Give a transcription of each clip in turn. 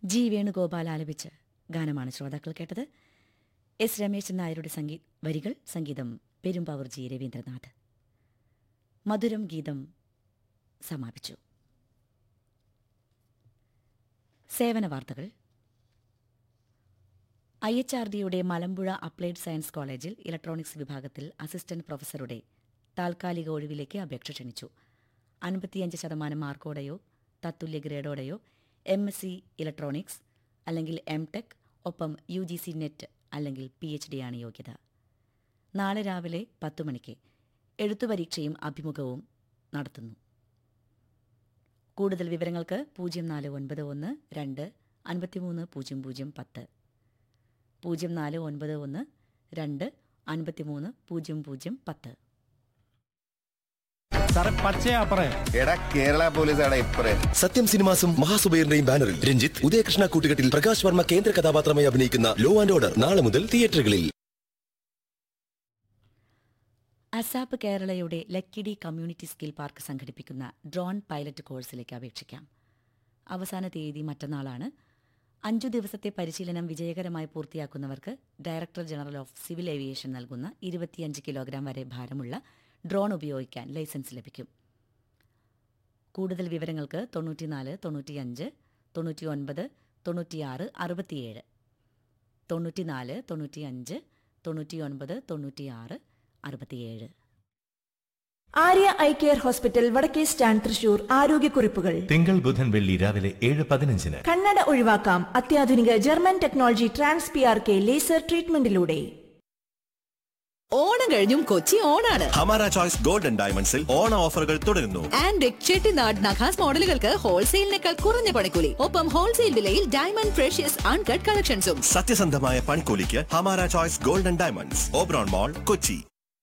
G Venugopal ആലപിച്ച് ഗാനമാണ് ശ്രോതാക്കൾ കേട്ടത് എസ് രമേശൻ നായരുടെ സംഗീ വരികൾ സംഗീതം പെരുമ്പാവൂർ ജി രവീന്ദ്രനാഥ് മധുരം ഗീതം സമാപിച്ചു സേവന വാർത്തകൾ ഐ എച്ച് ആർ ഡിയുടെ മലമ്പുഴ അപ്ലൈഡ് സയൻസ് കോളേജിൽ ഇലക്ട്രോണിക്സ് വിഭാഗത്തിൽ അസിസ്റ്റന്റ് പ്രൊഫസറുടെ താൽക്കാലിക ഒഴിവിലേക്ക് അപേക്ഷ ക്ഷണിച്ചു അൻപത്തിയഞ്ച് ശതമാനം മാർക്കോടെയോ തത്തുല്യ ഗ്രേഡോടെയോ എം എസ് സി ഇലക്ട്രോണിക്സ് അല്ലെങ്കിൽ എം ടെക് ഒപ്പം യു ജി സി നെറ്റ് അല്ലെങ്കിൽ പി എച്ച് ഡി ആണ് യോഗ്യത നാളെ രാവിലെ പത്തു മണിക്ക് എഴുത്തു പരീക്ഷയും അഭിമുഖവും നടത്തുന്നു കൂടുതൽ വിവരങ്ങൾക്ക് പൂജ്യം നാല് ഒൻപത് ഒന്ന് രണ്ട് അൻപത്തിമൂന്ന് പൂജ്യം പൂജ്യം പത്ത് പൂജ്യം നാല് ഒൻപത് ഒന്ന് രണ്ട് അൻപത്തിമൂന്ന് പൂജ്യം പൂജ്യം പത്ത് സാറേ പച്ചയാ പറയ എടാ കേരള പോലീസാണ് ഇപ്പറേ സത്യം സിനിമാസും മഹാസുബൈറിന്റെയും ബാനറിൽ രഞ്ജിത്ത് ഉദയകൃഷ്ണ കൂട്ടുകെട്ടിൽ പ്രകാശ് വർമ്മ കേന്ദ്ര കഥാപാത്രമായി അഭിനയിക്കുന്ന ലോ ആൻഡ് ഓർഡർ നാളെ മുതൽ തിയേറ്ററുകളിൽ അസാപ്പ് കേരളയുടെ ലക്കിടി കമ്മ്യൂണിറ്റി സ്കിൽ പാർക്ക് സംഘടിപ്പിക്കുന്ന ഡ്രോൺ പൈലറ്റ് കോഴ്സിലേക്ക് അപേക്ഷിക്കാം അവസാന തീയതി മറ്റന്നാളാണ് അഞ്ചു ദിവസത്തെ പരിശീലനം വിജയകരമായി പൂർത്തിയാക്കുന്നവർക്ക് director general of civil aviation നൽകുന്ന ഇരുപത്തിയഞ്ച് കിലോഗ്രാം വരെ ഭാരമുള്ള ഡ്രോൺ ഉപയോഗിക്കാൻ ലൈസൻസ് ലഭിക്കും കൂടുതൽ വിവരങ്ങൾക്ക് തൊണ്ണൂറ്റിനാല് തൊണ്ണൂറ്റിയഞ്ച് തൊണ്ണൂറ്റിയൊൻപത് തൊണ്ണൂറ്റിയാറ് അറുപത്തിയേഴ് തൊണ്ണൂറ്റിനാല് തൊണ്ണൂറ്റിയഞ്ച് തൊണ്ണൂറ്റിയൊൻപത് തൊണ്ണൂറ്റിയാറ് അറുപത്തിയേഴ് ആര്യ ഐ കെയർ ഹോസ്പിറ്റൽ വടക്കേ സ്റ്റാൻഡ് തൃശൂർ ആരോഗ്യക്കുറിപ്പുകൾ തിങ്കൾ ബുധൻ വെള്ളി രാവിലെ ഏഴ് പതിനഞ്ചിന് കണ്ണട ഒഴിവാക്കാം അത്യാധുനിക German technology trans P R K laser ട്രീറ്റ്മെന്റിലൂടെ ഓണം കഴിഞ്ഞും കൊച്ചി ഓണാണ് ഹമാര ചോയ്സ് ഗോൾഡൻ ഡയമണ്ട്സിൽ ഓണ ഓഫറുകൾ തുടരുന്നു ആൻഡ് ചെട്ടിനാട് നഖാസ് മോഡലുകൾക്ക് ഹോൾസെയിലിനേക്കാൾ കുറഞ്ഞ പണിക്കൂലി ഒപ്പം ഹോൾസെയിൽ വിലയിൽ ഡയമണ്ട് ഫ്രഷ്യസ് അൺകട്ട് കളക്ഷൻസും സത്യസന്ധമായ പണിക്കൂലിക്ക് Hamara choice golden diamonds Oberon mall Kochi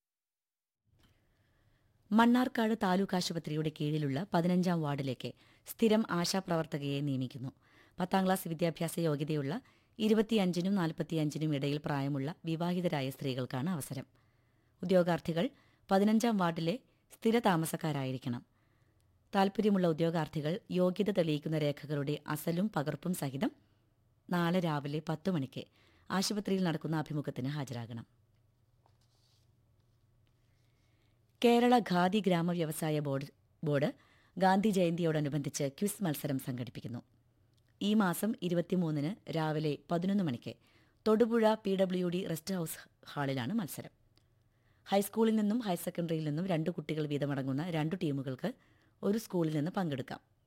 Mannarkkad taluk ആശുപത്രിയുടെ കീഴിലുള്ള പതിനഞ്ചാം വാർഡിലേക്ക് സ്ഥിരം ആശാപ്രവർത്തകയെ നിയമിക്കുന്നു പത്താം ക്ലാസ് വിദ്യാഭ്യാസ യോഗ്യതയുള്ള ഇരുപത്തിയഞ്ചിനും നാൽപ്പത്തിയഞ്ചിനും ഇടയിൽ പ്രായമുള്ള വിവാഹിതരായ സ്ത്രീകൾക്കാണ് അവസരം ഉദ്യോഗാർത്ഥികൾ പതിനഞ്ചാം വാർഡിലെ സ്ഥിര താമസക്കാരായിരിക്കണം താൽപ്പര്യമുള്ള ഉദ്യോഗാർത്ഥികൾ യോഗ്യത തെളിയിക്കുന്ന രേഖകളുടെ അസലും പകർപ്പും സഹിതം നാളെ രാവിലെ പത്ത് മണിക്ക് ആശുപത്രിയിൽ നടക്കുന്ന അഭിമുഖത്തിന് ഹാജരാകണം കേരള ഖാദി ഗ്രാമ വ്യവസായ ബോർഡ് ബോർഡ് ഗാന്ധി ജയന്തിയോടനുബന്ധിച്ച് ക്വിസ് മത്സരം സംഘടിപ്പിക്കുന്നു ഈ മാസം ഇരുപത്തിമൂന്നിന് രാവിലെ പതിനൊന്ന് മണിക്ക് Thodupuzha P W D rest house ഹാളിലാണ് മത്സരം ഹൈസ്കൂളിൽ നിന്നും ഹയർ സെക്കൻഡറിയിൽ നിന്നും രണ്ട് കുട്ടികൾ വീതമടങ്ങുന്ന രണ്ടു ടീമുകൾക്ക് ഒരു സ്കൂളിൽ നിന്ന് പങ്കെടുക്കാം